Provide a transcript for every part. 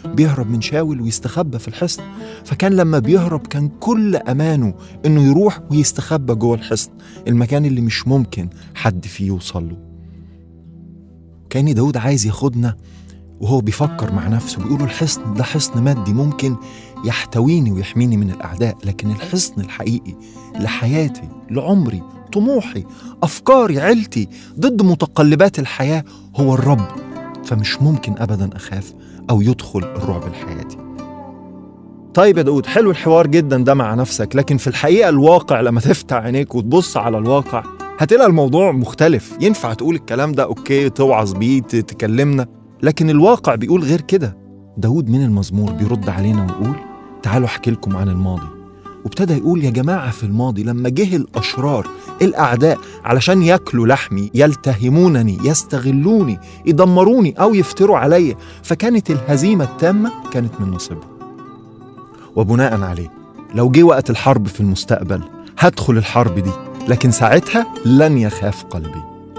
بيهرب من شاول ويستخبى في الحصن فكان لما بيهرب كان كل أمانه إنه يروح ويستخبى جوه الحصن المكان اللي مش ممكن حد فيه يوصل له كان داود عايز ياخدنا وهو بيفكر مع نفسه بيقول الحصن ده حصن مادي ممكن يحتويني ويحميني من الأعداء لكن الحصن الحقيقي لحياتي لعمري طموحي أفكاري عيلتي ضد متقلبات الحياة هو الرب فمش ممكن أبدا أخاف أو يدخل الرعب لحياتي طيب يا داود حلو الحوار جدا ده مع نفسك لكن في الحقيقة الواقع لما تفتح عينيك وتبص على الواقع هتلاقي الموضوع مختلف ينفع تقول الكلام ده أوكي توعظ بيه تكلمنا لكن الواقع بيقول غير كده داود من المزمور بيرد علينا ويقول تعالوا احكي لكم عن الماضي وابتدى يقول يا جماعة في الماضي لما جه الأشرار الأعداء علشان ياكلوا لحمي يلتهمونني يستغلوني يدمروني أو يفتروا عليا فكانت الهزيمة التامة كانت من نصيبهم وبناء عليه لو جه وقت الحرب في المستقبل هدخل الحرب دي لكن ساعتها لن يخاف قلبي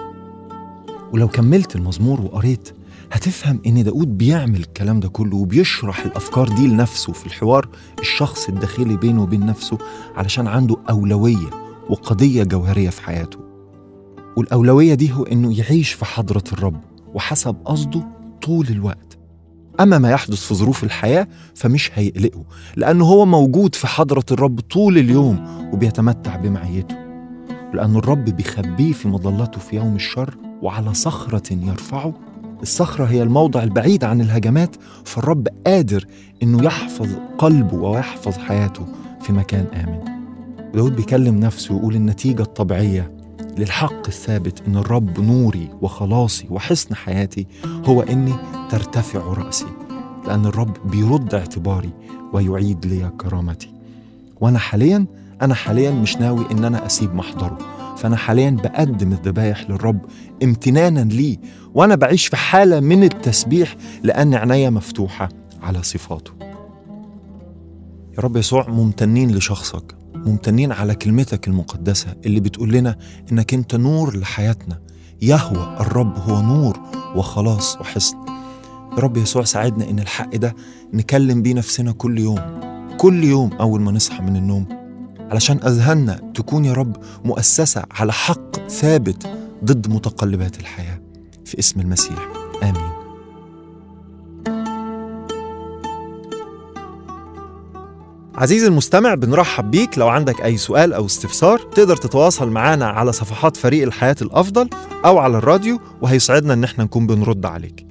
ولو كملت المزمور وقريت هتفهم ان داود بيعمل الكلام ده كله وبيشرح الافكار دي لنفسه في الحوار الشخص الداخلي بينه وبين نفسه علشان عنده اولويه وقضيه جوهريه في حياته والاولويه دي هو انه يعيش في حضره الرب وحسب قصده طول الوقت اما ما يحدث في ظروف الحياه فمش هيقلقه لانه هو موجود في حضره الرب طول اليوم وبيتمتع بمعيته لأن الرب بيخبيه في مظلته في يوم الشر وعلى صخرة يرفعه الصخرة هي الموضع البعيد عن الهجمات فالرب قادر إنه يحفظ قلبه ويحفظ حياته في مكان آمن داود بيكلم نفسه ويقول النتيجة الطبيعية للحق الثابت إن الرب نوري وخلاصي وحصن حياتي هو إني ترتفع رأسي لأن الرب بيرد اعتباري ويعيد لي كرامتي وأنا حاليا أنا حاليا مش ناوي إن أنا أسيب محضره فأنا حاليا بقدم الذبايح للرب امتنانا ليه وأنا بعيش في حالة من التسبيح لأن عينيا مفتوحة على صفاته يا رب يسوع ممتنين لشخصك ممتنين على كلمتك المقدسة اللي بتقول لنا إنك أنت نور لحياتنا يهوى الرب هو نور وخلاص وحصن يا رب يسوع ساعدنا إن الحق ده نكلم بيه نفسنا كل يوم كل يوم أول ما نصحى من النوم علشان أذهاننا تكون يا رب مؤسسة على حق ثابت ضد متقلبات الحياة في اسم المسيح آمين عزيزي المستمع بنرحب بيك لو عندك أي سؤال أو استفسار تقدر تتواصل معنا على صفحات فريق الحياة الأفضل أو على الراديو وهيسعدنا إن احنا نكون بنرد عليك